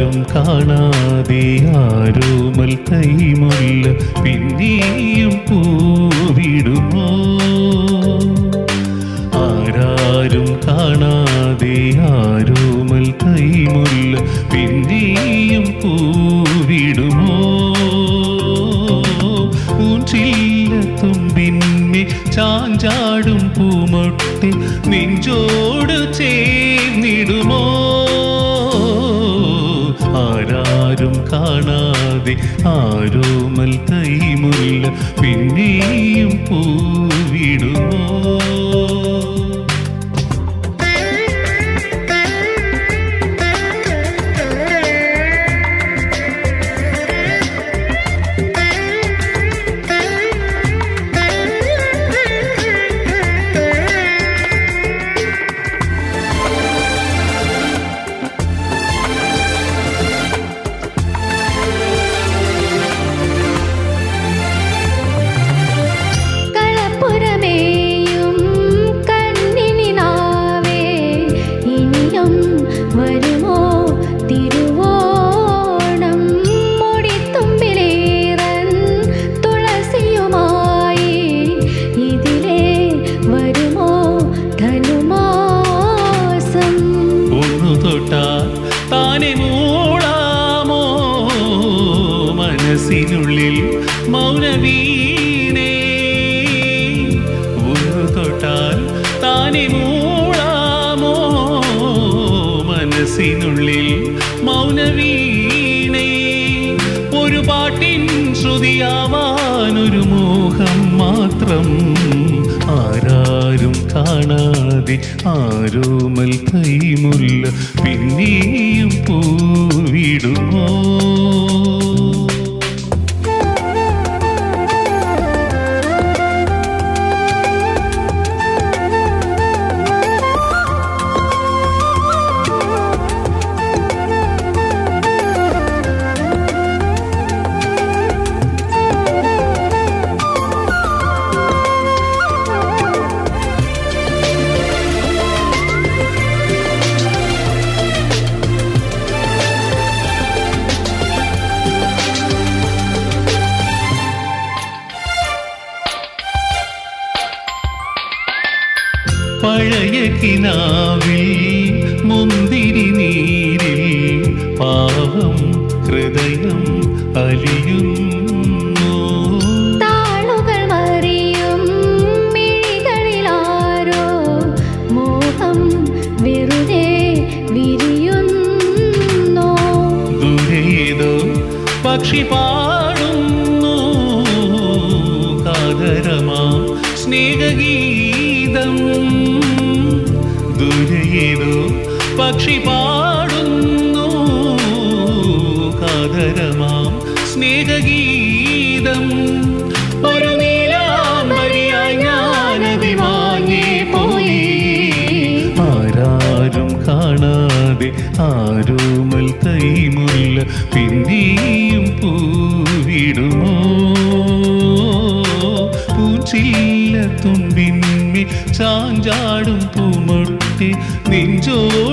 ആരാരും കാണാതെ ആരോമൽ കൈമുല്ല പിന്നെയും പൂവിടുമോ ആരാരും കാണാതെ ആരോമൽ കൈമുല്ല പിന്നെയും പൂവിടുമോ പൂഞ്ചില്ല തുമ്പിന്മേ ചാഞ്ചാടും പൂമൊട്ടെ നെഞ്ചോട് ചേർന്നിടുമോ ആരാരും കാണാതെ ആരോമൽ കൈമുല്ല പിന്നെയും പൂവിടുമോ കളപ്പുരമേയും കണ്ണിനിനാവേ ഇനിയും വരുമോ തിരുവോണം മുടിത്തുമ്പിലേറൻ തുളസിയുമായി ഇതിലേ വരുമോ ധനുമാസം ഒന്നു തൊട്ടാൽ താനെ മൂളാമോ മനസ്സിനുള്ളിൽ മൗനവീണേ ഒന്നു തൊട്ടാൽ താനെ മൂളാമോ മനസ്സിനുള്ളിൽ മൗനവീണേ ഒരു പാട്ടിൻ ശ്രുതിയാവാനൊരു മോഹം മാത്രം ആരാരും കാണാതെ ആരോമൽ കൈമുല്ല പിന്നെയും പൂവിടുമോ പഴയ കിനാവിൽ മുന്തിരി നീരിൽ പാവം ഹൃദയം അലിയുന്നു താളുകൾ മറിയും മിഴികളിലാരോ മോഹം വെറുതെ വിരിയുന്നു ദുരേതോ പക്ഷി പാടുന്നു കാതരമാ സ്നേഹഗീതം ദുരേതോ പക്ഷി പാടുന്നു കാതരമാം സ്നേഹഗീതം ഒരു നീലാംബരിയായി ഞാനതി വാങ്ങി പോയി ആരാരും കാണാതെ ആരോമൽ കൈമുല്ല പിന്നെയും പൂവിടുമോ പൂച്ചില്ല തുമ്പിന്മി ചാഞ്ചാടും പൂമൊട്ടെ നെഞ്ചോട്